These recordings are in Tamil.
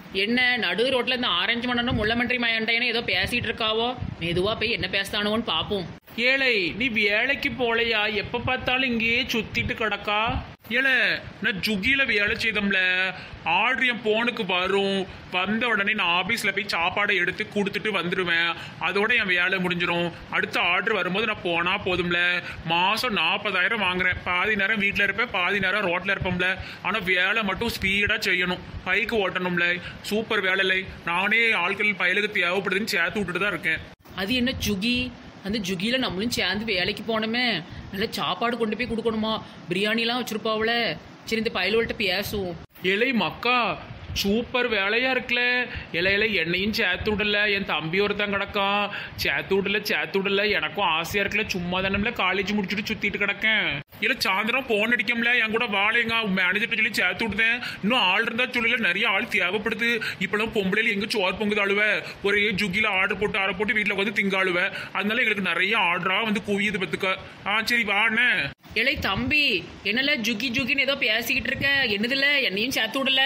என்ன நடு ரோட்ல இந்த ஆரஞ்சு மண்ணனும் முள்ளமன்றி மயண்டையனும் ஏதோ பேசிட்டு இருக்காவோ மெதுவா போய் என்ன பேசுதானோன்னு பாப்போம் ஏழை நீ வேலைக்கு போலையா எப்ப பார்த்தாலும் இங்கேயே சுத்திட்டு கிடக்கா ஏழை நான் ஜுகில வேலை செய்தோம்ல ஆர்டர் என் போனுக்கு வரும் வந்த உடனே நான் ஆபீஸ்ல போய் சாப்பாடை எடுத்து கொடுத்துட்டு வந்துடுவேன் அதோட என் வேலை முடிஞ்சிடும் அடுத்த ஆர்டர் வரும்போது நான் போனா போதும்ல மாசம் நாற்பதாயிரம் வாங்குறேன் பாதி நேரம் வீட்டில் இருப்பேன் பாதி நேரம் ரோட்ல இருப்போம்ல ஆனா வேலை மட்டும் ஸ்பீடா செய்யணும் பைக்கு ஓட்டணும்ல சூப்பர் வேலை இல்லை நானே ஆட்கள் பயலுக்கு தேவைப்படுதுன்னு சேர்த்து விட்டுட்டு தான் இருக்கேன் அது என்ன ஜுகி அந்த ஜுகில நம்மளும் சேர்ந்து வேலைக்கு போனோமே நல்ல சாப்பாடு கொண்டு போய் கொடுக்கணுமா பிரியாணிலாம் வச்சிருப்பாவுல சரி இந்த பயலுவல்கிட்ட பேசுவோம் இலை மக்கா சூப்பர் வேலையா இருக்குல்ல இலை இலை என்னையும் சேர்த்து விடல என் தம்பி ஒருத்தன் கிடக்கான் சேர்த்து விடல சேர்த்து விடல எனக்கும் ஆசையா இருக்குல்ல சும்மா தானே காலேஜ் முடிச்சுட்டு சுத்திட்டு கிடக்கேன் இல்ல சாயந்தரம் போன் அடிக்கும்ல என் கூட வாழைங்க மேனேஜர் சொல்லி சேர்த்து விடுதேன் இன்னும் ஆள் இருந்தா சொல்லல நிறைய ஆள் தேவைப்படுது இப்பெல்லாம் பொம்பளையில எங்க சோறு பொங்குது அழுவ ஒரே ஜுகில ஆர்டர் போட்டு ஆர்டர் போட்டு வீட்டுல உட்காந்து திங்காளுவ அதனால எங்களுக்கு நிறைய ஆர்டரா வந்து குவியுது பத்துக்க ஆ சரி வாண்ணே இலை தம்பி என்னல ஜுகி ஜுகின்னு ஏதோ பேசிக்கிட்டு இருக்க என்னதுல என்னையும் சேர்த்து விடல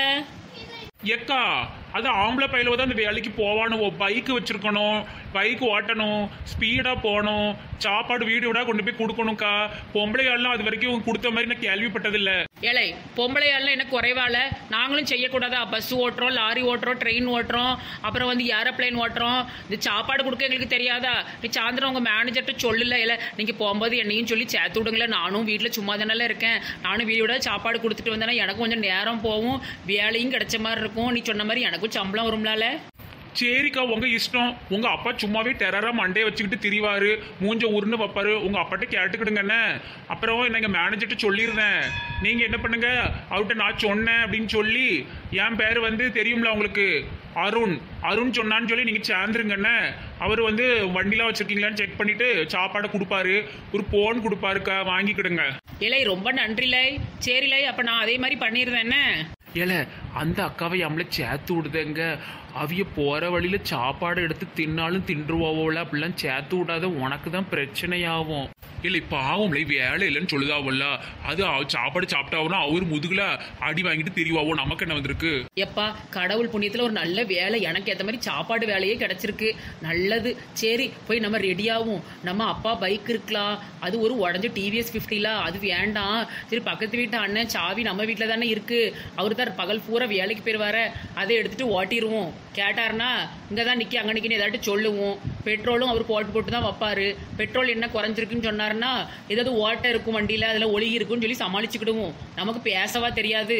எக்கா அது ஆம்பளை பையில தான் அந்த வேலைக்கு போவானோ பைக் வச்சிருக்கணும் பைக் ஓட்டணும் ஸ்பீடா போகணும் சாப்பாடு வீடு விடா கொண்டு போய் கொடுக்கணும்க்கா பொம்பளை ஆள்லாம் அது வரைக்கும் கொடுத்த மாதிரி நான் கேள்விப்பட்டதில்ல ஏழை பொம்பளையாலாம் எனக்கு குறைவால நாங்களும் செய்யக்கூடாதா பஸ் ஓட்டுறோம் லாரி ஓட்டுறோம் ட்ரெயின் ஓட்டுறோம் அப்புறம் வந்து ஏரோப்ளேன் ஓட்டுறோம் இந்த சாப்பாடு கொடுக்க எங்களுக்கு தெரியாதா நீ சாயந்தரம் உங்க மேனேஜர்கிட்ட சொல்லல இல்லை நீங்கள் போகும்போது என்னையும் சொல்லி சேர்த்து விடுங்களேன் நானும் வீட்டில் சும்மா தானே இருக்கேன் நானும் வீடோட சாப்பாடு கொடுத்துட்டு வந்தேன்னா எனக்கு கொஞ்சம் நேரம் போகும் வேலையும் கிடைச்ச மாதிரி இருக்கும் நீ சொன்ன மாதிரி எனக்கும் சம்பளம் வரும்லால சரிக்கா உங்க இஷ்டம் உங்க அப்பா சும்மாவே டெரரா மண்டையை வச்சுக்கிட்டு திரிவாரு மூஞ்ச உருன்னு வைப்பாரு உங்க அப்பாட்ட கேட்டுக்கிடுங்கண்ணே அப்புறம் என்னங்க மேனேஜர்கிட்ட சொல்லிடுறேன் நீங்க என்ன பண்ணுங்க அவர்கிட்ட நான் சொன்னேன் அப்படின்னு சொல்லி என் பேர் வந்து தெரியும்ல உங்களுக்கு அருண் அருண் சொன்னான்னு சொல்லி நீங்க சேர்ந்துருங்கண்ணே அவர் வந்து வண்டிலாம் வச்சிருக்கீங்களான்னு செக் பண்ணிட்டு சாப்பாடை கொடுப்பாரு ஒரு போன் கொடுப்பாருக்கா வாங்கிக்கிடுங்க இலை ரொம்ப நன்றிலை சரிலை அப்போ நான் அதே மாதிரி பண்ணிடுறேன் என்ன ஏல அந்த அக்காவை நம்மள சேர்த்து விடுதேங்க அவிய போற வழியில சாப்பாடு எடுத்து தின்னாலும் தின்றுவாவோல அப்படிலாம் சேர்த்து விடாத உனக்கு தான் பிரச்சனையாகும் இல்லை பாவம்ல வேலை இல்லைன்னு சொல்லுதாவோல்ல அது அவ- சாப்பாடு சாப்பிட்டாவுனா அவர் முதுகுல அடி வாங்கிட்டு திரிவாவோ நமக்கு என்ன வந்திருக்கு எப்பா கடவுள் புண்ணியத்தில் ஒரு நல்ல வேலை எனக்கு ஏற்ற மாதிரி சாப்பாடு வேலையே கிடைச்சிருக்கு நல்லது சரி போய் நம்ம ரெடியாகும் நம்ம அப்பா பைக் இருக்கலாம் அது ஒரு உடஞ்ச டிவிஎஸ் ஃபிஃப்டில அது வேண்டாம் சரி பக்கத்து வீட்டு அண்ணன் சாவி நம்ம வீட்டில் தானே இருக்கு அவர் தான் பகல் பூரா வேலைக்கு போயிருவார அதை எடுத்துட்டு ஓட்டிடுவோம் கேட்டாருன்னா இங்கே தான் நிற்கி அங்கே நிற்கின்னு ஏதாட்டும் சொல்லுவோம் பெட்ரோலும் அவர் போட்டு போட்டு தான் வைப்பாரு பெட்ரோல் என்ன குறைஞ்சிருக்குன்னு சொன்னாருன்னா ஏதாவது ஓட்டை இருக்கும் வண்டியில் அதில் ஒழுகி இருக்குன்னு சொல்லி சமாளிச்சுக்கிடுவோம் நமக்கு பேசவா தெரியாது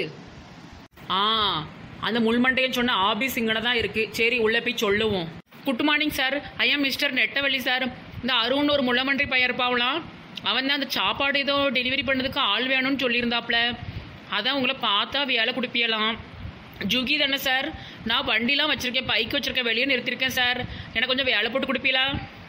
ஆ அந்த முள்மண்டையன் சொன்ன ஆபீஸ் இங்கன தான் இருக்கு சரி உள்ள போய் சொல்லுவோம் good morning sir I am mister நெட்டவள்ளி சார் இந்த அருண் ஒரு முள்ளமன்றி பையன் இருப்பாவலாம் அவன் தான் அந்த சாப்பாடு ஏதோ டெலிவரி பண்ணதுக்கு ஆள் வேணும்னு சொல்லியிருந்தாப்ல அதான் உங்களை பார்த்தா வேலை கொடுப்பியலாம் ஜுகி தானே சார் நான் வண்டிலாம் வச்சிருக்கேன் பைக் வச்சிருக்கேன் வெளியே நிறுத்திருக்கேன் சார் எனக்கு கொஞ்சம் வேலை போட்டு கொடுப்பீங்களா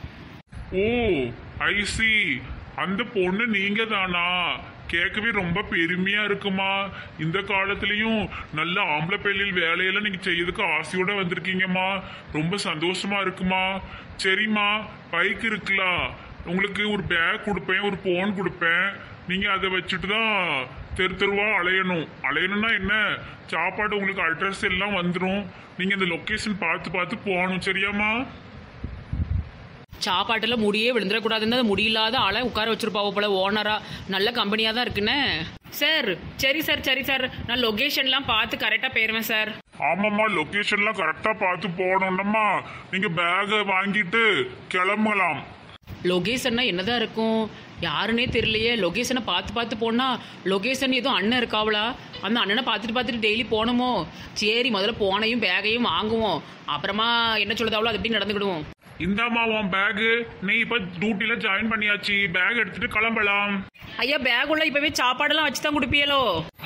ஓ ஐ சி அந்த பொண்ணு நீங்க தானா கேட்கவே ரொம்ப பெருமையா இருக்குமா இந்த காலத்துலயும் நல்ல ஆம்பளை பள்ளியில் வேலையெல்லாம் நீங்க செய்யறதுக்கு ஆசையோட வந்திருக்கீங்கம்மா ரொம்ப சந்தோஷமா இருக்குமா சரிம்மா பைக் இருக்கலாம் உங்களுக்கு ஒரு பேக் கொடுப்பேன் ஒரு போன் கொடுப்பேன் நீங்க அதை வச்சுட்டு தான் தெரு தெருவா அலையணும் அலையணும்னா என்ன சாப்பாடு உங்களுக்கு அட்ரஸ் எல்லாம் வந்துடும் நீங்க இந்த லொக்கேஷன் பார்த்து பார்த்து போகணும் சரியாம்மா சாப்பாட்டில் முடியே விழுந்துடக்கூடாதுன்னு அது முடியில்லாத ஆளை உட்கார வச்சிருப்பாவோ போல ஓனரா நல்ல கம்பெனியாக தான் இருக்குன்னு சார் சரி சார் சரி சார் நான் லொகேஷன்லாம் பார்த்து கரெக்டாக போயிடுவேன் சார் ஆமாம்மா லொகேஷன்லாம் கரெக்டா பார்த்து போகணும்னம்மா நீங்க பேகை வாங்கிட்டு கிளம்பலாம் லொகேஷன்னா என்னதான் இருக்கும் யாருன்னே தெரியலையே லொகேஷனை பார்த்து பார்த்து போனா லொகேஷன் எதுவும் அண்ணன் இருக்காவளா அந்த அண்ணனை பார்த்துட்டு பார்த்துட்டு டெய்லி போகணுமோ சரி முதல்ல போனையும் பேகையும் வாங்குவோம் அப்புறமா என்ன சொல்லுதாவளோ அது எப்படி நடந்துக்கிடுவோம் இந்தாம்மா உன் பேகு நீ இப்ப டியூட்டில ஜாயின் பண்ணியாச்சு பேக் எடுத்துட்டு கிளம்பலாம் ஐயா பேக் உள்ள இப்பவே சாப்பாடெல்லாம் வச்சு தான் கொடுப்பியலோ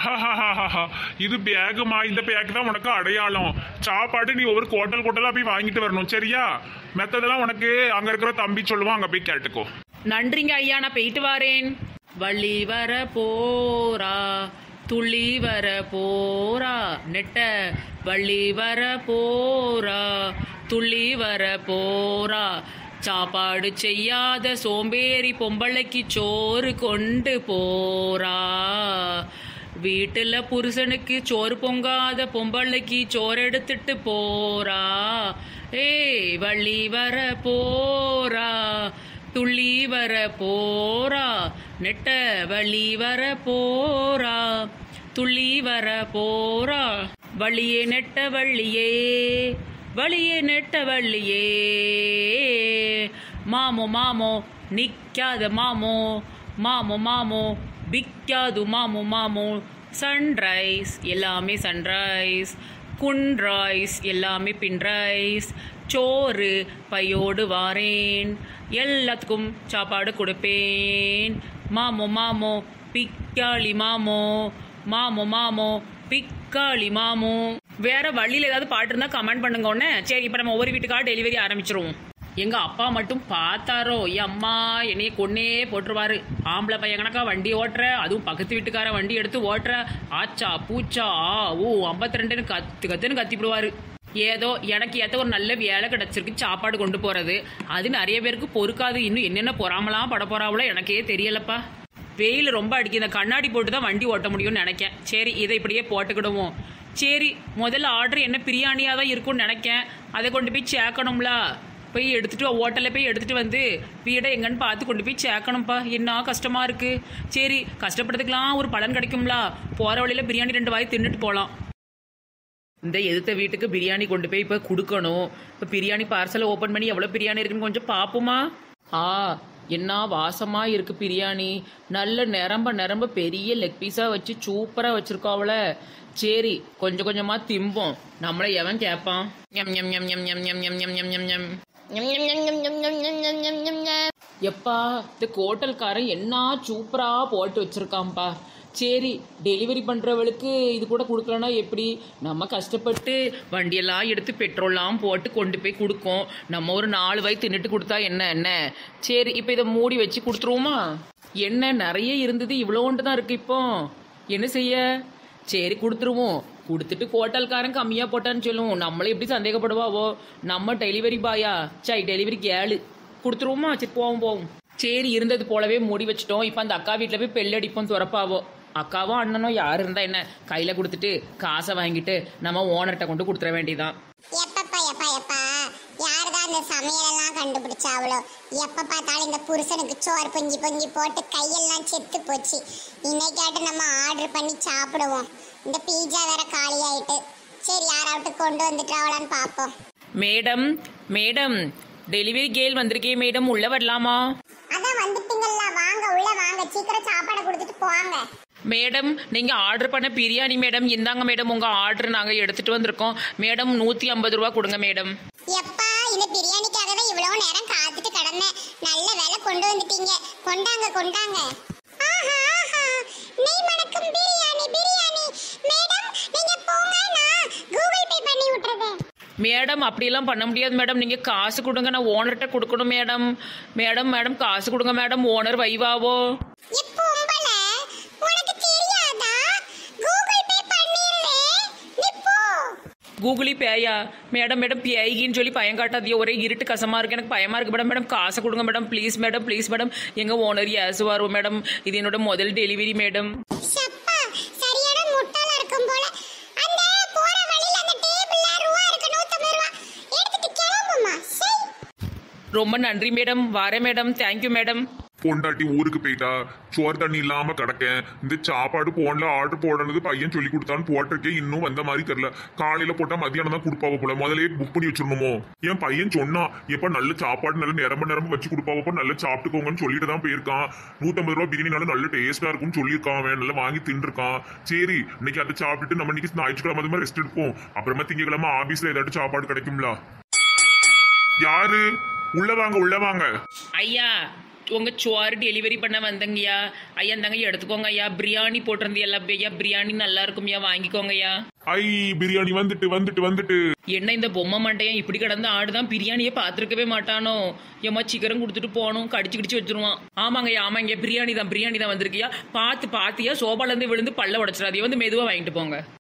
இது பேகுமா இந்த பேக் தான் உனக்கு அடையாளம் சாப்பாடு நீ ஒவ்வொரு ஹோட்டல் ஹோட்டலா போய் வாங்கிட்டு வரணும் சரியா மெத்ததெல்லாம் உனக்கு அங்க இருக்கிற தம்பி சொல்லுவான் அங்க போய் கேட்டுக்கோ நன்றிங்க ஐயா நான் போயிட்டு வரேன் வள்ளி வர போரா துள்ளி வர போரா நெட்ட வள்ளி வர போரா துள்ளி வர போரா சாப்பாடு செய்யாத சோம்பேறி பொம்பளைக்கு சோறு கொண்டு போரா வீட்டுல புருஷனுக்கு சோறு பொங்காத பொம்பளைக்கு சோறு எடுத்துட்டு போறா ஏய் வள்ளி வர போறா துள்ளி வர போறா நெட்ட வள்ளி வர போறா துள்ளி வர போறா வள்ளியே நெட்ட வள்ளியே வழியே நெட்ட வள்ளியே மாமோ மாமோ நிக்காத மாமோ மாமோ மாமோ பிக்காது மாமோ மாமோ சன்ரைஸ் எல்லாமே சன்ரைஸ் குன்ரைஸ் எல்லாமே பின்ரைஸ் சோறு பையோடு வாரேன் எல்லாத்துக்கும் சாப்பாடு கொடுப்பேன் மாமோ மாமோ பிக்காளி மாமோ மாமோ மாமோ பிக்காளி மாமோ வேற வழியில ஏதாவது பாட்டு இருந்தா கமெண்ட் பண்ணுங்க உடனே சரி இப்ப நம்ம ஒவ்வொரு வீட்டுக்காக டெலிவரி ஆரம்பிச்சிருவோம் எங்க அப்பா மட்டும் பார்த்தாரோ என் அம்மா என்னைய கொன்னே போட்டுருவாரு ஆம்பளை பையன் கணக்கா வண்டி ஓட்டுற அதுவும் பக்கத்து வீட்டுக்கார வண்டி எடுத்து ஓட்டுற ஆச்சா பூச்சா ஆ ஓ ஐம்பத்தி ரெண்டுன்னு கத்து கத்துன்னு கத்திவிடுவாரு ஏதோ எனக்கு ஏத்த ஒரு நல்ல வேலை கிடைச்சிருக்கு சாப்பாடு கொண்டு போறது அது நிறைய பேருக்கு பொறுக்காது இன்னும் என்னென்ன பொறாமலாம் பட போறாவளோ எனக்கே தெரியலப்பா வெயில் ரொம்ப அடிக்குது இந்த கண்ணாடி போட்டு தான் வண்டி ஓட்ட முடியும்னு நினைக்கேன் சரி இதை இப்படியே போட்டுக்கிடுவோம் சரி முதல்ல ஆர்டர் என்ன பிரியாணியாக தான் இருக்கும்னு நினைக்கேன் அதை கொண்டு போய் சேர்க்கணும்ல போய் எடுத்துட்டு ஹோட்டலில் போய் எடுத்துட்டு வந்து வீடை எங்கன்னு பார்த்து கொண்டு போய் சேர்க்கணும்ப்பா என்ன கஷ்டமா இருக்கு சரி கஷ்டப்படுறதுக்கெல்லாம் ஒரு பலன் கிடைக்கும்ல போகிற வழியில பிரியாணி ரெண்டு வாய் தின்னுட்டு போகலாம் இந்த எதிர்த்த வீட்டுக்கு பிரியாணி கொண்டு போய் இப்போ கொடுக்கணும் இப்போ பிரியாணி பார்சலை ஓப்பன் பண்ணி எவ்வளோ பிரியாணி இருக்குன்னு கொஞ்சம் பார்ப்போமா ஆ என்ன வாசமா இருக்கு பிரியாணி நல்ல நிரம்ப நிரம்ப பெரிய லெக் பீஸாக வச்சு சூப்பராக வச்சிருக்காவல சரி கொஞ்சம் கொஞ்சமா திம்போம் நம்மளை எவன் கேட்பான் எம் எம் எம் எம் எம் எம் எம் எம் எம் எம் எம் எப்பா இந்த ஹோட்டல்காரன் என்ன சூப்பரா போட்டு வச்சிருக்கான்ப்பா சரி டெலிவரி பண்றவளுக்கு இது கூட கொடுக்கலனா எப்படி நம்ம கஷ்டப்பட்டு வண்டியெல்லாம் எடுத்து பெட்ரோல்லாம் போட்டு கொண்டு போய் கொடுக்கோம் நம்ம ஒரு நாலு வயசு தின்னுட்டு கொடுத்தா என்ன என்ன சரி இப்போ இதை மூடி வச்சு கொடுத்துருவோமா என்ன நிறைய இருந்தது இவ்வளோண்டு தான் இருக்கு இப்போ என்ன செய்ய சரி கொடுத்துருவோம் கொடுத்துட்டு ஹோட்டல்காரன் கம்மியா போட்டான்னு சொல்லுவோம் நம்மளே எப்படி சந்தேகப்படுவாவோ நம்ம டெலிவரி பாயா சை டெலிவரி கேளு கொடுத்துருவோமா சரி போவோம் போவோம் சரி இருந்தது போலவே மூடி வச்சிட்டோம் இப்போ அந்த அக்கா வீட்டில் போய் பெல்லடிப்போம் துறப்பாவோ அக்காவோ அண்ணனோ யார் இருந்தா என்ன கையில கொடுத்துட்டு காசை வாங்கிட்டு நம்ம ஓனர்கிட்ட கொண்டு கொடுத்துட வேண்டியதான் எப்பப்பா எப்பா எப்பா யாருதான் இந்த சமையலெல்லாம் கண்டுபிடிச்சாவளோ எப்ப பார்த்தாலும் இந்த புருஷனுக்கு சோறு பொங்கி பொங்கி போட்டு கையெல்லாம் செத்து போச்சு இன்னைக்காட்டு நம்ம ஆர்டர் பண்ணி சாப்பிடுவோம் இந்த பீஸா வேற காலி ஆயிட்டு சரி யாராவது கொண்டு வந்துட்டாவளான்னு பார்ப்போம் மேடம் மேடம் டெலிவரி கேள் வந்திருக்கே மேடம் உள்ள வரலாமா அதான் வந்துட்டீங்கல்ல வாங்க உள்ள வாங்க சீக்கிரம் சாப்பாடை கொடுத்துட்டு போவாங்க மேடம் நீங்க ஆர்டர் பண்ண பிரியாணி மேடம் இந்தாங்க மேடம் உங்க ஆர்டர் நாங்க எடுத்துட்டு வந்திருக்கோம் மேடம் நூத்தி ஐம்பது ரூபா கொடுங்க மேடம் எப்பா இந்த பிரியாணிக்காகவே இவ்வளவு நேரம் காத்துட்டு கிடந்தேன் நல்ல வேலை கொண்டு வந்துட்டீங்க கொண்டாங்க கொண்டாங்க ஆஹா ஆஹா நெய் மணக்கும் பிரியாணி பிரியாணி மேடம் நீங்க போங்க நான் கூகுள் பே பண்ணி விட்டுறேன் மேடம் அப்படியெல்லாம் பண்ண முடியாது மேடம் நீங்க காசு கொடுங்க நான் ஓனர்கிட்ட கொடுக்கணும் மேடம் மேடம் மேடம் காசு கொடுங்க மேடம் ஓனர் வைவாவோ இப்போ உம்பல உனக்கு தெரியாதா கூகுள் பே பண்ணிடுறேன் நீ போ கூகுளி பேயா மேடம் மேடம் பேய்கின்னு சொல்லி பயம் காட்டாதியோ ஒரே இருட்டு கசமா இருக்கு எனக்கு பயமா இருக்கு மேடம் மேடம் காசு கொடுங்க madam please madam please madam எங்க ஓனர் ஏசுவார் மேடம் இது என்னோட முதல் டெலிவரி மேடம் சப்பா சரியான முட்டாளா இருக்கும் போல அந்த போற வழியில அந்த டேபிள்ல ரூபா இருக்கு 150 ரூபா எடுத்துட்டு கிளம்புமா சை ரொம்ப நன்றி மேடம் வரேன் மேடம் தேங்க்யூ மேடம் பொண்டாட்டி ஊருக்கு போயிட்டா சோறு தண்ணி இல்லாம கிடக்கேன் இந்த சாப்பாடு போன்ல ஆர்டர் போடணுது பையன் சொல்லி கொடுத்தான்னு போட்டிருக்கேன் இன்னும் வந்த மாதிரி தெரியல காலையில போட்டா மதியானம் தான் கொடுப்பாவ போல முதலே புக் பண்ணி வச்சிடணுமோ என் பையன் சொன்னா எப்ப நல்ல சாப்பாடு நல்ல நிரம்ப நிரம்ப வச்சு கொடுப்பாவப்போ நல்லா சாப்பிட்டுக்கோங்கன்னு சொல்லிட்டு தான் போயிருக்கான் நூத்தம்பது ரூபா பிரியாணி நல்ல நல்ல டேஸ்டா இருக்கும்னு சொல்லியிருக்கான் அவன் நல்லா வாங்கி தின்றுருக்கான் சரி இன்னைக்கு அதை சாப்பிட்டுட்டு நம்ம இன்னைக்கு ஞாயிற்றுக்கிழமை அது மாதிரி ரெஸ்ட் எடுப்போம் அப்புறமா திங்கக்கிழமை ஆபீஸ்ல ஏதாட்டும் சாப்பாடு கிடைக்கும்ல யாரு உள்ள வாங்க உள்ள வாங்க ஐயா உங்க சோறு டெலிவரி பண்ண வந்தங்கய்யா ஐயா இந்தாங்க எடுத்துக்கோங்க ஐயா பிரியாணி போட்டிருந்தியல்ல ஐயா பிரியாணி நல்லா இருக்கும்யா வாங்கிக்கோங்க ஐயா ஐ பிரியாணி வந்துட்டு வந்துட்டு வந்துட்டு என்ன இந்த பொம்மை மண்டையன் இப்படி கிடந்த ஆடுதான் பிரியாணியே பார்த்துருக்கவே மாட்டானோ ஏமா சீக்கிரம் கொடுத்துட்டு போகணும் கடிச்சு கடிச்சு வச்சிருவான் ஆமாங்கய்யா ஆமாங்க பிரியாணி தான் பிரியாணி தான் வந்திருக்கியா பார்த்து பார்த்தியா சோபால இருந்து விழுந்து பல்ல உடச்சிடாதே வந்து மெதுவா வாங்கிட்டு போங்க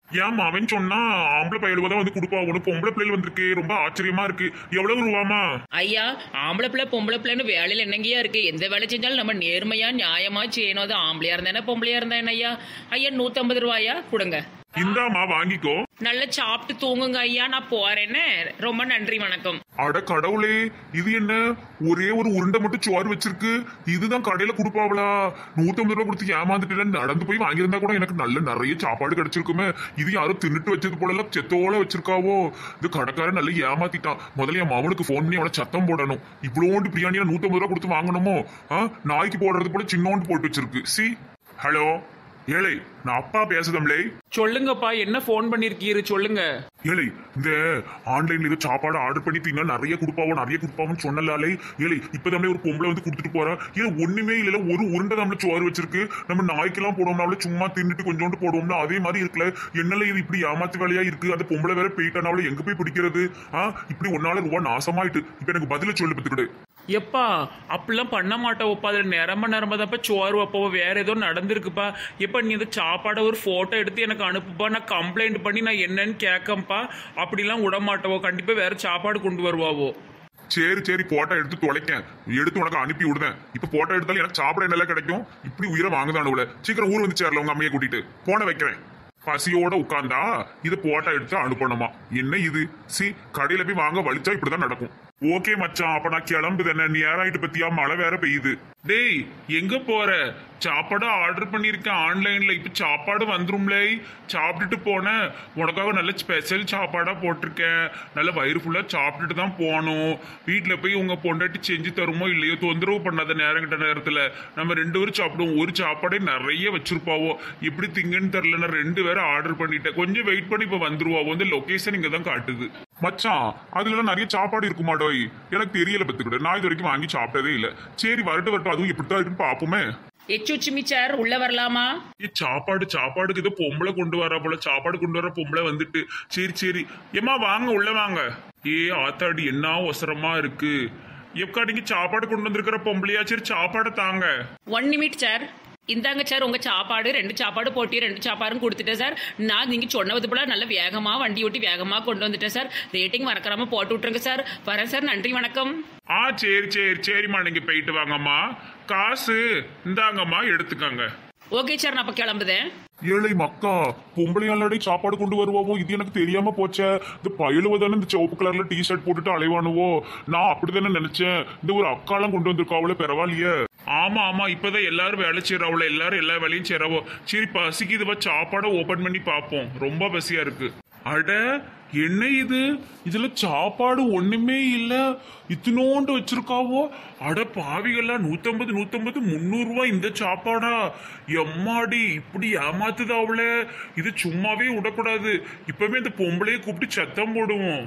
ஏன் அவன் சொன்னா ஆம்பளை பையலுவ தான் வந்து கொடுப்பா உனக்கு பொம்பளை பிள்ளைகள் வந்திருக்கு ரொம்ப ஆச்சரியமா இருக்கு எவ்வளவு ரூபாமா ஐயா ஆம்பளை பிள்ளை பொம்பளை பிள்ளைன்னு வேலையில் என்னங்கய்யா இருக்கு எந்த வேலை செஞ்சாலும் நம்ம நேர்மையா நியாயமா செய்யணும் அது ஆம்பளையா இருந்தா என்ன பொம்பளையா இருந்தா என்ன ஐயா ஐயா நூத்தம்பது ரூபாயா கொடுங்க இந்தாமா வாங்கிக்கோ நல்லா சாப்பிட்டு தூங்குங்க ஐயா நான் போறேன்னு ரொம்ப நன்றி வணக்கம் அட கடவுளே இது என்ன ஒரே ஒரு உருண்டை மட்டும் சோறு வச்சிருக்கு இதுதான் கடையில கொடுப்பாவளா நூத்தம்பது ரூபாய் கொடுத்து ஏமாந்துட்டு நடந்து போய் வாங்கியிருந்தா கூட எனக்கு நல்ல நிறைய சாப்பாடு கிடைச்சிருக்குமே இது யாரும் தின்னுட்டு வச்சது போல எல்லாம் செத்தோல வச்சிருக்காவோ இது கடைக்காரன் நல்லா ஏமாத்திட்டான் முதல்ல என் மாமனுக்கு ஃபோன் பண்ணி அவனை சத்தம் போடணும் இவ்வளோண்டு பிரியாணியா நூத்தம்பது ரூபாய் கொடுத்து வாங்கணுமோ ஆ நாய்க்கு போடுறது போல சின்னோண்டு போட்டு வச்சிருக்கு சி ஹலோ ஏழை நான் அப்பா பேசுதம்லே சொல்லுங்கப்பா என்ன ஃபோன் பண்ணிருக்கீரு சொல்லுங்க ஏழை இந்த ஆன்லைன்ல இது சாப்பாடு ஆர்டர் பண்ணி தின்னா நிறைய கொடுப்பாவோ நிறைய கொடுப்பாவோன்னு சொன்னலாலே ஏழை இப்பதான் ஒரு பொம்பளை வந்து கொடுத்துட்டு போறா ஏன் ஒண்ணுமே இல்ல ஒரு உருண்டை நம்மள சோறு வச்சிருக்கு நம்ம நாய்க்கெல்லாம் போடுவோம்னால சும்மா தின்னுட்டு கொஞ்சோண்டு போடுவோம்னா அதே மாதிரி இருக்குல்ல என்னல இது இப்படி ஏமாத்து வேலையா இருக்கு அந்த பொம்பளை வேற போயிட்டானால எங்க போய் பிடிக்கிறது ஆ இப்படி ஒன்னால ரூபா நாசமாயிட்டு இப்ப எனக்கு பதில சொல்லு பத்துக்கிடு எப்பா அப்படிலாம் பண்ண மாட்டோப்பா அதில் நிரம்ப நிரம்ப தான்ப்பா சோறு வைப்போ வேற ஏதோ நடந்திருக்குப்பா எப்பா நீ இந்த சாப்பாடை ஒரு ஃபோட்டோ எடுத்து எனக்கு அனுப்புப்பா நான் கம்ப்ளைண்ட் பண்ணி நான் என்னன்னு கேட்கப்பா அப்படிலாம் விட மாட்டோவோ கண்டிப்பாக வேற சாப்பாடு கொண்டு வருவாவோ சரி சரி போட்டோ எடுத்து தொலைக்கேன் எடுத்து உனக்கு அனுப்பி விடுதேன் இப்ப போட்டோ எடுத்தாலும் எனக்கு சாப்பிட என்னெல்லாம் கிடைக்கும் இப்படி உயிரை வாங்குதானுல சீக்கிரம் ஊர் வந்து சேரல உங்க அம்மையை கூட்டிட்டு போன வைக்கிறேன் பசியோட உட்கார்ந்தா இது போட்டோ எடுத்து அனுப்பணுமா என்ன இது சி கடையில போய் வாங்க வலிச்சா இப்படிதான் நடக்கும் ஓகே மச்சான் அப்ப நான் கிளம்புது என்ன நீ யாராயிட்டு பத்தியா மழை வேற பெய்யுது டேய் எங்க போற சாப்பாடு ஆர்டர் பண்ணிருக்கேன் ஆன்லைன்ல இப்ப சாப்பாடு வந்துரும்ல சாப்பிட்டுட்டு போனேன் உனக்காக நல்ல ஸ்பெஷல் சாப்பாடா போட்டிருக்கேன் நல்ல வயிறு ஃபுல்லா சாப்பிட்டுட்டு தான் போகணும் வீட்டுல போய் உங்க பொண்டாட்டி செஞ்சு தருமோ இல்லையோ தொந்தரவு பண்ணாத நேரம் கிட்ட நேரத்துல நம்ம ரெண்டு பேரும் சாப்பிடுவோம் ஒரு சாப்பாடே நிறைய வச்சிருப்பாவோ எப்படி திங்கன்னு தெரியல நான் ரெண்டு பேரும் ஆர்டர் பண்ணிட்டேன் கொஞ்சம் வெயிட் பண்ணி இப்ப வந்துருவாவோ வந்து லொகேஷன் இங்க தான் காட்டுது மச்சான் அதுல நிறைய சாப்பாடு இருக்குமாடோய் எனக்கு தெரியல பத்துக்கிட்டு நான் இது வரைக்கும் வாங்கி சாப்பிட்டதே இல்ல சரி வரட்டு வரட்டும் அதுவும் எப்படித்தான் இருக்குன்னு பாப்போமே எச்சுச்சுமி சார் உள்ள வரலாமா ஏ சாப்பாடு சாப்பாடுக்கு ஏதோ பொம்பளை கொண்டு வரா போல சாப்பாடு கொண்டு வர பொம்பளை வந்துட்டு சரி சரி ஏம்மா வாங்க உள்ள வாங்க ஏ ஆத்தாடி என்ன அவசரமா இருக்கு எப்பா நீங்க சாப்பாடு கொண்டு வந்திருக்கிற பொம்பளையா சரி சாப்பாடை தாங்க ஒன் நிமிட் சார் இந்தாங்க சார் உங்க சாப்பாடு ரெண்டு சாப்பாடு போட்டி ரெண்டு சாப்பாடும் கொடுத்துட்டேன் சார் நான் நீங்க சொன்னது போல நல்ல வேகமா வண்டி ஓட்டி வேகமா கொண்டு வந்துட்டேன் சார் ரேட்டிங் மறக்காம போட்டு விட்டுருங்க சார் வரேன் சார் நன்றி வணக்கம் ஆ சரி சரி சரிம்மா நீங்க போயிட்டு வாங்கம்மா காசு இந்தாங்கம்மா எடுத்துக்கங்க ஓகே சார் நான் அப்ப கிளம்புதேன் ஏழை மக்கா பொம்பளையாளடி சாப்பாடு கொண்டு வருவாவோ இது எனக்கு தெரியாம போச்சே இந்த பயலுவதானே இந்த சிவப்பு கலர்ல டி ஷர்ட் போட்டுட்டு அலைவானுவோ நான் அப்படிதானே நினைச்சேன் இந்த ஒரு அக்காலாம் கொண்டு வந்திருக்காவளே பரவாயில்லையே ஆமா ஆமா இப்பதான் எல்லாரும் வேலை செய்யறாவுல எல்லாரும் எல்லா வேலையும் செய்யறாவோ சரி பசிக்குதுவா சாப்பாடை ஓபன் பண்ணி பார்ப்போம் ரொம்ப பசியா இருக்கு அட என்ன இது இதுல சாப்பாடு ஒண்ணுமே இல்ல இத்தினோண்டு வச்சிருக்காவோ அட பாவிகள்லாம் நூத்தம்பது நூத்தம்பது முந்நூறு ரூபாய் இந்த சாப்பாடா எம்மாடி இப்படி ஏமாத்துதா அவள இது சும்மாவே விடக்கூடாது இப்பவே இந்த பொம்பளைய கூப்பிட்டு சத்தம் போடுவோம்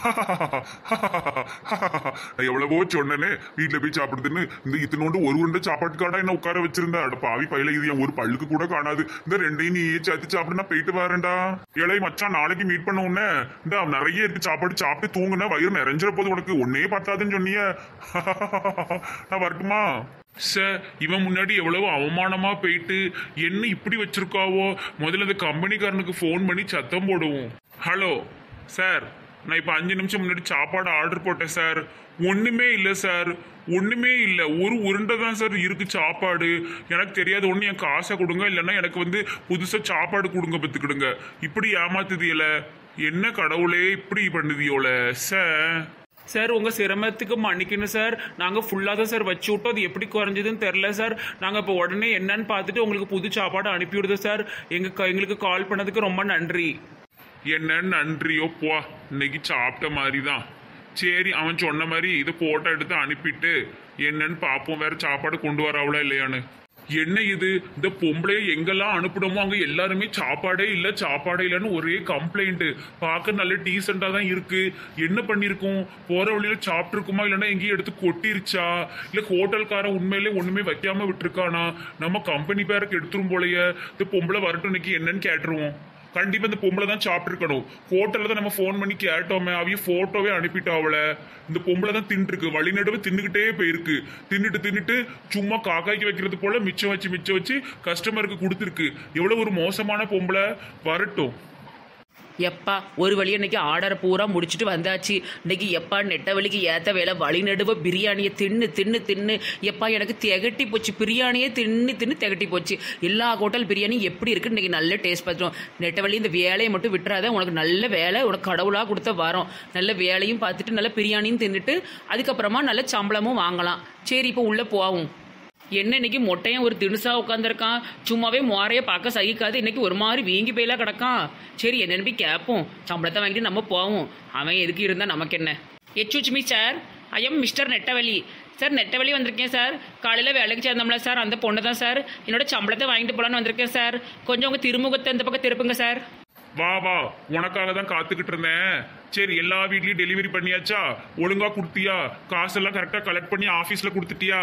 நான் எவ்வளவோ சொன்னேனே வீட்டுல போய் சாப்பிடுதுன்னு இந்த இத்தினோண்டு ஒரு உருண்டை சாப்பாட்டுக்காடா என்ன உட்கார வச்சிருந்தேன் அட பாவி பையில இது என் ஒரு பல்லுக்கு கூட காணாது இந்த ரெண்டையும் நீ சேர்த்து சாப்பிடு நான் போயிட்டு வரேன்டா ஏழை மச்சான் நாளைக்கு மீட் பண்ண உடனே இந்த நிறைய இருக்கு சாப்பாடு சாப்பிட்டு தூங்குன வயிறு நிறைஞ்சிட போது உனக்கு ஒன்னே பத்தாதுன்னு சொன்னிய நான் வரட்டுமா சார் இவன் முன்னாடி எவ்வளவு அவமானமா போயிட்டு என்ன இப்படி வச்சிருக்காவோ முதல்ல அந்த கம்பெனிக்காரனுக்கு ஃபோன் பண்ணி சத்தம் போடுவோம் ஹலோ சார் நான் இப்போ அஞ்சு நிமிஷம் முன்னாடி சாப்பாடு ஆர்டர் போட்டேன் சார் ஒண்ணுமே இல்லை சார் ஒண்ணுமே இல்லை ஒரு உருண்டை தான் சார் இருக்கு சாப்பாடு எனக்கு தெரியாது ஒன்று என் காசை கொடுங்க இல்லைன்னா எனக்கு வந்து புதுசாக சாப்பாடு கொடுங்க பத்துக்கிடுங்க இப்படி ஏமாத்துதியல என்ன கடவுளே இப்படி பண்ணுதியோல சார் சார் உங்க சிரமத்துக்கு மன்னிக்கணும் சார் நாங்க ஃபுல்லா தான் சார் வச்சு விட்டோம் அது எப்படி குறைஞ்சதுன்னு தெரில சார் நாங்க இப்போ உடனே என்னன்னு பார்த்துட்டு உங்களுக்கு புது சாப்பாடு அனுப்பி விடுதோம் சார் எங்க க- எங்களுக்கு கால் பண்ணதுக்கு ரொம்ப நன்றி என்ன நன்றியோ போ இன்னைக்கு சாப்பிட்ட மாதிரி தான் சரி அவன் சொன்ன மாதிரி இதை போட்டோ எடுத்து அனுப்பிட்டு என்னன்னு பார்ப்போம் வேற சாப்பாடு கொண்டு வராவளா இல்லையான்னு என்ன இது இந்த பொம்பளைய எங்கெல்லாம் அனுப்பிடுமோ அங்க எல்லாருமே சாப்பாடே இல்ல சாப்பாடே இல்லைன்னு ஒரே கம்ப்ளைண்ட் பார்க்க நல்ல டீசெண்டா தான் இருக்கு என்ன பண்ணிருக்கோம் போற வழியில சாப்பிட்டு இருக்குமா இல்லைன்னா எங்கேயும் எடுத்து கொட்டிருச்சா இல்ல ஹோட்டல்காரன் உண்மையிலே ஒண்ணுமே வைக்காம விட்டுருக்கானா நம்ம கம்பெனி பேருக்கு எடுத்துரும் போலயே இந்த பொம்பளை வரட்டும் இன்னைக்கு என்னன்னு கேட்டுருவோம் கண்டிப்பா இந்த பொம்பளை தான் சாப்பிட்டுருக்கணும் ஹோட்டல்ல தான் நம்ம ஃபோன் பண்ணி கேட்டோமே அவைய போட்டோவே அனுப்பிட்டா அவளை இந்த பொம்பளை தான் தின்னுருக்கு வழி நடுவு தின்னுக்கிட்டே போயிருக்கு தின்னுட்டு தின்னுட்டு சும்மா காக்காய்க்கு வைக்கிறது போல மிச்சம் வச்சு மிச்சம் வச்சு கஸ்டமருக்கு கொடுத்துருக்கு எவ்வளவு ஒரு மோசமான பொம்பளை வரட்டும் எப்பா ஒரு வழி இன்னைக்கு ஆர்டரை பூரா முடிச்சுட்டு வந்தாச்சு இன்னைக்கு எப்பா நெட்ட வலிக்கு ஏத்த வேலை வழி நடுவ பிரியாணியை தின்னு தின்னு தின்னு எப்பா எனக்கு திகட்டி போச்சு பிரியாணியே தின்னு தின்னு திகட்டி போச்சு எல்லா ஹோட்டல் பிரியாணி எப்படி இருக்கு இன்னைக்கு நல்ல டேஸ்ட் பார்த்துரும் நெட்ட வலி இந்த வேலையை மட்டும் விட்டுறாத உனக்கு நல்ல வேலை உனக்கு கடவுளாக கொடுத்த வரோம் நல்ல வேலையும் பார்த்துட்டு நல்ல பிரியாணியும் தின்னுட்டு அதுக்கப்புறமா நல்ல சம்பளமும் வாங்கலாம் சரி இப்போ உள்ளே போவோம் என்ன இன்னைக்கு மொட்டையன் ஒரு திணுசா உட்காந்துருக்கான் சும்மாவே மோரைய பார்க்க சகிக்காது இன்னைக்கு ஒரு மாதிரி வீங்கி போயெல்லாம் கிடக்கான் சரி என்னன்னு போய் கேட்போம் சம்பளத்தை வாங்கிட்டு நம்ம போவோம் அவன் எதுக்கு இருந்தா நமக்கு என்ன எச்சுச்சுமி சார் ஐயம் மிஸ்டர் நெட்டவலி சார் நெட்டவலி வந்திருக்கேன் சார் காலையில் வேலைக்கு சேர்ந்தோம்ல சார் அந்த பொண்ணு தான் சார் என்னோட சம்பளத்தை வாங்கிட்டு போகலான்னு வந்திருக்கேன் சார் கொஞ்சம் உங்கள் திருமுகத்தை இந்த பக்கம் திருப்புங்க சார் வா வா உனக்காக தான் காத்துக்கிட்டு இருந்தேன் சரி எல்லா வீட்லயும் டெலிவரி பண்ணியாச்சா ஒழுங்கா கொடுத்தியா காசெல்லாம் கரெக்டா கலெக்ட் பண்ணி ஆபீஸ்ல கொடுத்துட்டியா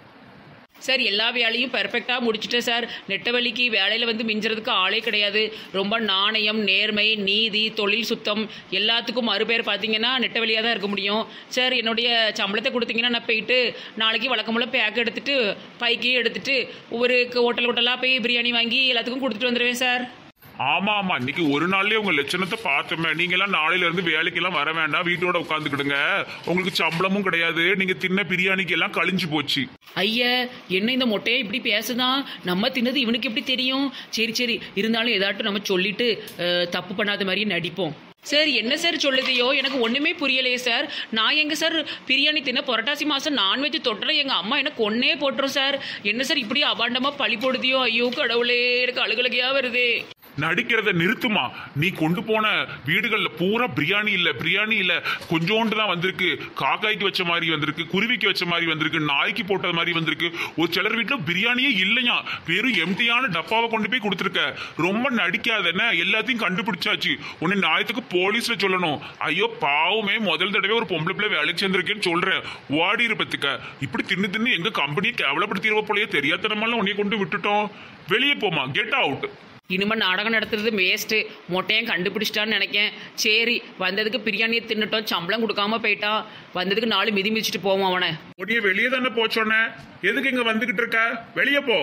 சார் எல்லா வேலையும் பெர்ஃபெக்டாக முடிச்சிட்டேன் சார் நெட்டவழிக்கு வேலையில் வந்து மிஞ்சுறதுக்கு ஆளே கிடையாது ரொம்ப நாணயம் நேர்மை நீதி தொழில் சுத்தம் எல்லாத்துக்கும் மறுபேர் பார்த்தீங்கன்னா நெட்டவழியாக தான் இருக்க முடியும் சார் என்னுடைய சம்பளத்தை கொடுத்தீங்கன்னா நான் போயிட்டு நாளைக்கு வழக்கமுள்ள பேக் எடுத்துட்டு பைக்கு எடுத்துட்டு ஒவ்வொரு ஹோட்டல் ஹோட்டலாக போய் பிரியாணி வாங்கி எல்லாத்துக்கும் கொடுத்துட்டு வந்துடுவேன் சார் ஆமா ஆமா இன்னைக்கு ஒரு நாள்லயே உங்க லட்சணத்தை பார்த்தோமே நீங்க எல்லாம் நாளையில இருந்து வேலைக்கு எல்லாம் வர வேண்டாம் வீட்டோட உட்காந்துக்கிடுங்க உங்களுக்கு சம்பளமும் கிடையாது நீங்க தின்ன பிரியாணிக்கு எல்லாம் கழிஞ்சு போச்சு ஐயா என்ன இந்த மொட்டையை இப்படி பேசுதான் நம்ம தின்னது இவனுக்கு எப்படி தெரியும் சரி சரி இருந்தாலும் ஏதாட்டும் நம்ம சொல்லிட்டு அஹ், தப்பு பண்ணாத மாதிரியே நடிப்போம் சார் என்ன சார் சொல்லுதையோ எனக்கு ஒன்றுமே புரியலையே சார் நான் எங்க சார் பிரியாணி தின்ன புரட்டாசி மாதம் நான்வெஜ் தொட்டுறேன் எங்கள் அம்மா எனக்கு ஒன்னே போட்டுரும் சார் என்ன சார் இப்படி அபாண்டமாக பழி போடுதியோ ஐயோ கடவுளே எனக்கு அழுகலகையாக வருதே நடிக்கிறத நிறுத்துமா நீ கொண்டு போன வீடுகள்ல பூரா பிரியாணி இல்ல பிரியாணி இல்ல கொஞ்சோண்டு தான் வந்திருக்கு காக்காய்க்கு வச்ச மாதிரி வந்திருக்கு குருவிக்கு வச்ச மாதிரி வந்திருக்கு நாய்க்கு போட்டது மாதிரி வந்திருக்கு ஒரு சிலர் வீட்டுல பிரியாணியே இல்லையா வெறும் எம்டியான டப்பாவை கொண்டு போய் கொடுத்துருக்க ரொம்ப நடிக்காத என்ன எல்லாத்தையும் கண்டுபிடிச்சாச்சு உன்னை நியாயத்துக்கு போலீஸ்ல சொல்லணும் ஐயோ பாவமே முதல் தடவை ஒரு பொம்பளை பிள்ளை வேலைக்கு சேர்ந்திருக்கேன்னு சொல்றேன் ஓடி இருப்பதுக்க இப்படி தின்னு தின்னு எங்க கம்பெனியை கேவலப்படுத்திடுவ போலயே தெரியாதனமெல்லாம் உன்னைய கொண்டு விட்டுட்டோம் வெளியே போமா கெட் அவுட் இனிமே நாடகம் நடத்துறது வேஸ்ட்டு மொட்டையன் கண்டுபிடிச்சிட்டான்னு நினைக்கேன் சரி வந்ததுக்கு பிரியாணியை தின்னுட்டோம் சம்பளம் கொடுக்காம போயிட்டான் வந்ததுக்கு நாலு மிதி மிதிச்சிட்டு போவோம் அவனை உடைய வெளியே தானே போச்சோன்ன எதுக்கு இங்க வந்துகிட்டு இருக்க வெளியே போ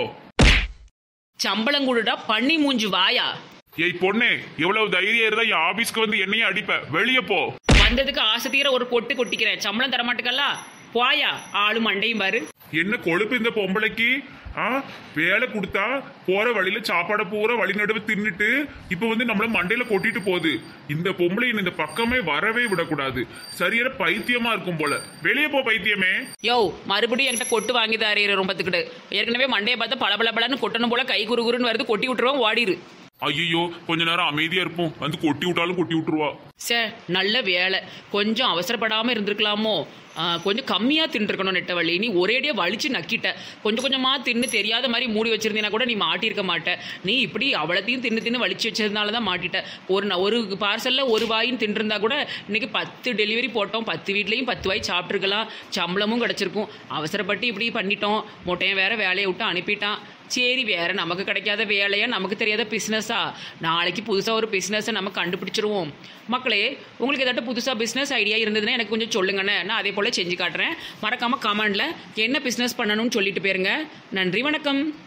சம்பளம் கொடுடா பண்ணி மூஞ்சி வாயா ஏய் பொண்ணே எவ்வளவு தைரியம் இருந்தா என் ஆபீஸ்க்கு வந்து என்னையும் அடிப்ப வெளியே போ வந்ததுக்கு ஆசை தீர ஒரு கொட்டு கொட்டிக்கிறேன் சம்பளம் தர மாட்டுக்கல்ல போயா ஆளு மண்டையும் பாரு என்ன கொழுப்பு இந்த பொம்பளைக்கு ஆ வேலை கொடுத்தா போற வழியில சாப்பாடை பூரா வழி நடுவு தின்னுட்டு இப்ப வந்து நம்மள மண்டையில கொட்டிட்டு போகுது இந்த பொம்பளை இந்த பக்கமே வரவே விடக்கூடாது சரியான பைத்தியமா இருக்கும் போல வெளியே போ பைத்தியமே யோ மறுபடியும் என்கிட்ட கொட்டு வாங்கி தாரீரு ரொம்பத்துக்கிட்டு ஏற்கனவே மண்டையை பார்த்தா பல பல பலன்னு கொட்டணும் போல கை குறுகுறுன்னு வருது கொட்டி விட்டுருவோம் ஓடிரு ஐயோ கொஞ்ச நேரம் அமைதியா இருப்போம் வந்து கொட்டி விட்டாலும் கொட்டி விட்டுருவா சே நல்ல வேலை கொஞ்சம் அவசரப்படாமல் இருந்திருக்கலாமோ ஆ, கொஞ்சம் கம்மியாக தின்றுருக்கணும் நெட்டவள்ளி நீ ஒரேடியாக வலிச்சு நக்கிட்ட கொஞ்சம் கொஞ்சமாக தின்னு தெரியாத மாதிரி மூடி வச்சிருந்தீங்கன்னா கூட நீ மாட்டியிருக்க மாட்ட நீ இப்படி அவ்வளோத்தையும் தின்னு தின்னு வலிச்சு வச்சதுனால தான் மாட்டிட்ட ஒரு ந- ஒரு பார்சலில் ஒரு வாயின் தின்றிருந்தா கூட இன்னைக்கு பத்து டெலிவரி போட்டோம் பத்து வீட்லேயும் பத்து வாய் சாப்பிட்ருக்கலாம் சம்பளமும் கிடச்சிருக்கும் அவசரப்பட்டு இப்படி பண்ணிட்டோம் மொட்டையன் வேற வேலையை விட்டு அனுப்பிட்டான் சரி வேற நமக்கு கிடைக்காத வேலையா நமக்கு தெரியாத பிஸ்னஸா நாளைக்கு புதுசாக ஒரு பிஸ்னஸை நம்ம கண்டுபிடிச்சிருவோம் மக்களே உங்களுக்கு ஏதாட்டும் புதுசாக பிஸ்னஸ் ஐடியா இருந்ததுன்னா எனக்கு கொஞ்சம் சொல்லுங்கண்ணே நான் அதே போல் செஞ்சு காட்டுறேன் மறக்காமல் கமெண்டில் என்ன பிஸ்னஸ் பண்ணணும்னு சொல்லிட்டு போயிருங்க நன்றி வணக்கம்